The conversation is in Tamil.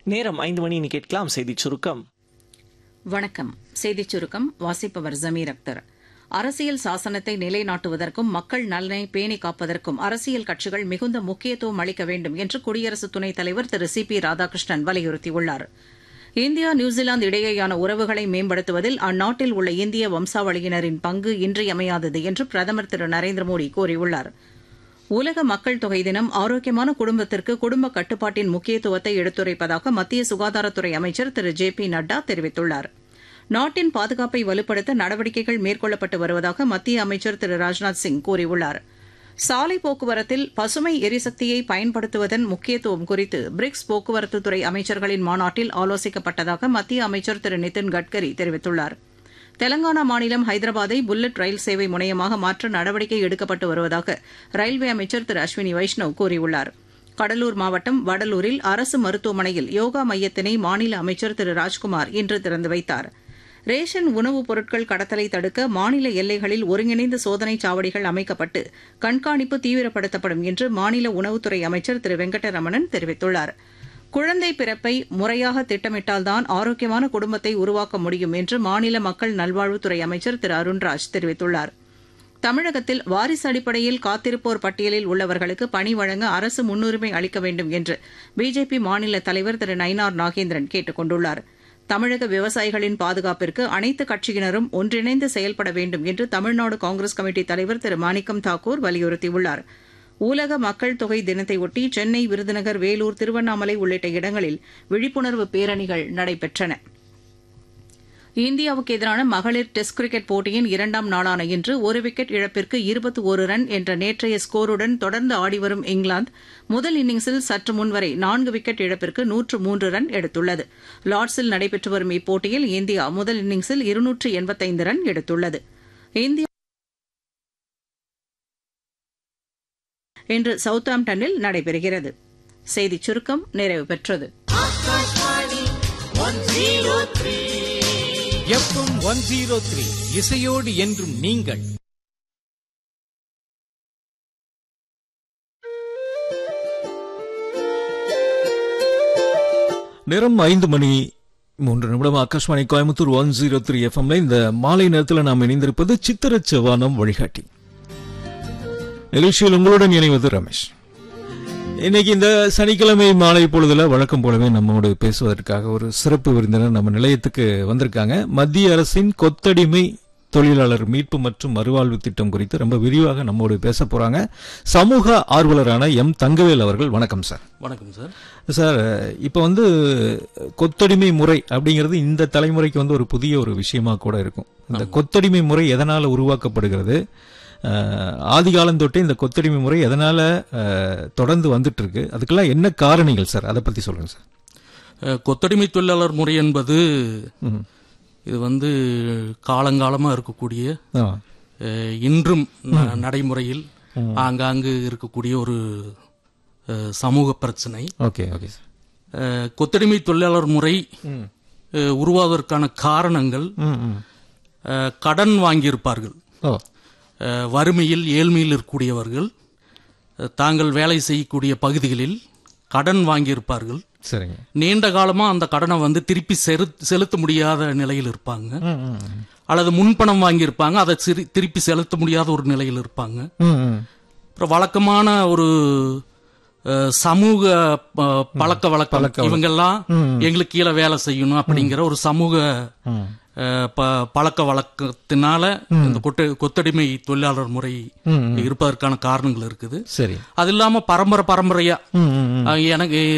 நேரம் ஐந்து மணி கேட்கலாம் செய்திச் சுருக்கம் வணக்கம் செய்திச் சுருக்கம் வாசிப்பவர் ஜமீர் அக்தர் அரசியல் சாசனத்தை நிலைநாட்டுவதற்கும் மக்கள் நலனை பேணி காப்பதற்கும் அரசியல் கட்சிகள் மிகுந்த முக்கியத்துவம் அளிக்க வேண்டும் என்று குடியரசு துணைத் தலைவர் திரு சி பி ராதாகிருஷ்ணன் வலியுறுத்தியுள்ளார் இந்தியா நியூசிலாந்து இடையேயான உறவுகளை மேம்படுத்துவதில் அந்நாட்டில் உள்ள இந்திய வம்சாவளியினரின் பங்கு இன்றியமையாதது என்று பிரதமர் திரு நரேந்திர மோடி கூறியுள்ளார் உலக மக்கள் தொகை தினம் ஆரோக்கியமான குடும்பத்திற்கு குடும்ப கட்டுப்பாட்டின் முக்கியத்துவத்தை எடுத்துரைப்பதாக மத்திய சுகாதாரத்துறை அமைச்சர் திரு ஜே பி நட்டா தெரிவித்துள்ளார் நாட்டின் பாதுகாப்பை வலுப்படுத்த நடவடிக்கைகள் மேற்கொள்ளப்பட்டு வருவதாக மத்திய அமைச்சர் திரு ராஜ்நாத் சிங் கூறியுள்ளார் சாலை போக்குவரத்தில் பசுமை எரிசக்தியை பயன்படுத்துவதன் முக்கியத்துவம் குறித்து பிரிக்ஸ் போக்குவரத்துத்துறை அமைச்சர்களின் மாநாட்டில் ஆலோசிக்கப்பட்டதாக மத்திய அமைச்சர் திரு நிதின் கட்கரி தெரிவித்துள்ளாா் தெலங்கானா மாநிலம் ஹைதராபாத்தை புல்லட் ரயில் சேவை முனையமாக மாற்ற நடவடிக்கை எடுக்கப்பட்டு வருவதாக ரயில்வே அமைச்சர் திரு அஸ்வினி வைஷ்ணவ் கூறியுள்ளார் கடலூர் மாவட்டம் வடலூரில் அரசு மருத்துவமனையில் யோகா மையத்தினை மாநில அமைச்சர் திரு ராஜ்குமார் இன்று திறந்து வைத்தார் ரேஷன் உணவுப் பொருட்கள் கடத்தலை தடுக்க மாநில எல்லைகளில் ஒருங்கிணைந்த சோதனைச் சாவடிகள் அமைக்கப்பட்டு கண்காணிப்பு தீவிரப்படுத்தப்படும் என்று மாநில உணவுத்துறை அமைச்சர் திரு வெங்கடரமணன் தெரிவித்துள்ளாா் குழந்தை பிறப்பை முறையாக திட்டமிட்டால்தான் ஆரோக்கியமான குடும்பத்தை உருவாக்க முடியும் என்று மாநில மக்கள் நல்வாழ்வுத்துறை அமைச்சர் திரு அருண்ராஜ் தெரிவித்துள்ளார் தமிழகத்தில் வாரிசு அடிப்படையில் காத்திருப்போர் பட்டியலில் உள்ளவர்களுக்கு பணி வழங்க அரசு முன்னுரிமை அளிக்க வேண்டும் என்று பிஜேபி மாநில தலைவர் திரு நயினார் நாகேந்திரன் கேட்டுக் கொண்டுள்ளார் தமிழக விவசாயிகளின் பாதுகாப்பிற்கு அனைத்து கட்சியினரும் ஒன்றிணைந்து செயல்பட வேண்டும் என்று தமிழ்நாடு காங்கிரஸ் கமிட்டி தலைவர் திரு மாணிக்கம் தாக்கூர் வலியுறுத்தியுள்ளாா் உலக மக்கள் தொகை தினத்தையொட்டி சென்னை விருதுநகர் வேலூர் திருவண்ணாமலை உள்ளிட்ட இடங்களில் விழிப்புணர்வு பேரணிகள் நடைபெற்றன இந்தியாவுக்கு எதிரான மகளிர் டெஸ்ட் கிரிக்கெட் போட்டியின் இரண்டாம் நாளான இன்று ஒரு விக்கெட் இழப்பிற்கு இருபத்தி ஒரு ரன் என்ற நேற்றைய ஸ்கோருடன் தொடர்ந்து ஆடிவரும் இங்கிலாந்து முதல் இன்னிங்ஸில் சற்று முன்வரை நான்கு விக்கெட் இழப்பிற்கு நூற்று மூன்று ரன் எடுத்துள்ளது லார்ட்ஸில் நடைபெற்று வரும் இப்போட்டியில் இந்தியா முதல் இன்னிங்ஸில் இருநூற்று எண்பத்தைந்து ரன் எடுத்துள்ளது இந்தியா இன்று சவுத்தாம்டனில் நடைபெறுகிறது செய்திச் சுருக்கம் நிறைவு பெற்றது எஃப்எம் ஒன் ஜீரோ த்ரீ இசையோடு என்றும் நீங்கள் நேரம் ஐந்து மணி மூன்று நிமிடம் Akashvani Coimbatore one zero three எஃப்எம்ல இந்த மாலை நேரத்தில் நாம் இணைந்திருப்பது சித்திர செவ்வானம் வழிகாட்டி நிகழ்ச்சியில் உங்களுடன் இணைவது ரமேஷ் இன்னைக்கு இந்த சனிக்கிழமை மாலை பொழுதுல வழக்கம் போலவே நம்மோடு பேசுவதற்காக ஒரு சிறப்பு விருந்தினர் நம்ம நிலையத்துக்கு வந்திருக்காங்க மத்திய அரசின் கொத்தடிமை தொழிலாளர் மீட்பு மற்றும் மறுவாழ்வு திட்டம் குறித்து ரொம்ப விரிவாக நம்மோடு பேச போறாங்க சமூக ஆர்வலரான எம் தங்கவேல் அவர்கள் வணக்கம் சார் வணக்கம் சார் சார் இப்போ வந்து கொத்தடிமை முறை அப்படிங்கிறது இந்த தலைமுறைக்கு வந்து ஒரு புதிய ஒரு விஷயமா கூட இருக்கும் இந்த கொத்தடிமை முறை எதனால உருவாக்கப்படுகிறது அஹ், ஆதி காலம் தொட்டே இந்த கொத்தடிமை முறை எதனால அஹ், தொடர்ந்து வந்துட்டு இருக்கு அதுக்கெல்லாம் என்ன காரணிகள் சார் அதை பத்தி சொல்லுங்க சார் அஹ், கொத்தடிமை தொழிலாளர் முறை என்பது இது வந்து காலங்காலமா இருக்கக்கூடிய ஆ, அஹ், இன்றும் ந- நடைமுறையில் ஆங்காங்கு இருக்கக்கூடிய ஒரு அஹ், சமூக பிரச்சனை ஓகே ஓகே சார் அஹ், கொத்தடிமை தொழிலாளர் முறை அஹ், உருவாவதற்கான காரணங்கள் ம், ம். அஹ், கடன் வாங்கியிருப்பார்கள் ஓ அஹ், வறுமையில் ஏழ்மையில் இருக்கக்கூடியவர்கள் அஹ், தாங்கள் வேலை செய்யக்கூடிய பகுதிகளில் கடன் வாங்கியிருப்பார்கள் சரிங்க நீண்ட காலமா அந்த கடனை வந்து திருப்பி செரு- செலுத்த முடியாத நிலையில் இருப்பாங்க ம், ம், ம். அல்லது முன்பணம் வாங்கியிருப்பாங்க அதை சிரி- திருப்பி செலுத்த முடியாத ஒரு நிலையில் இருப்பாங்க ம், ம். அப்புறம் வழக்கமான ஒரு அஹ், சமூக ப- பழக்க வழக்கம் இவங்கெல்லாம் எங்களுக்கு கீழே வேலை செய்யணும் அப்படிங்கிற ஒரு சமூக அஹ், ப- பழக்க வழக்கத்தினால இந்த கொட்ட கொத்தடிமை தொழிலாளர் முறை இருப்பதற்கான காரணங்கள் இருக்குது சரி அது இல்லாம பரம்பரை பரம்பரையா ம், ம், ம். அஹ், எனக்கு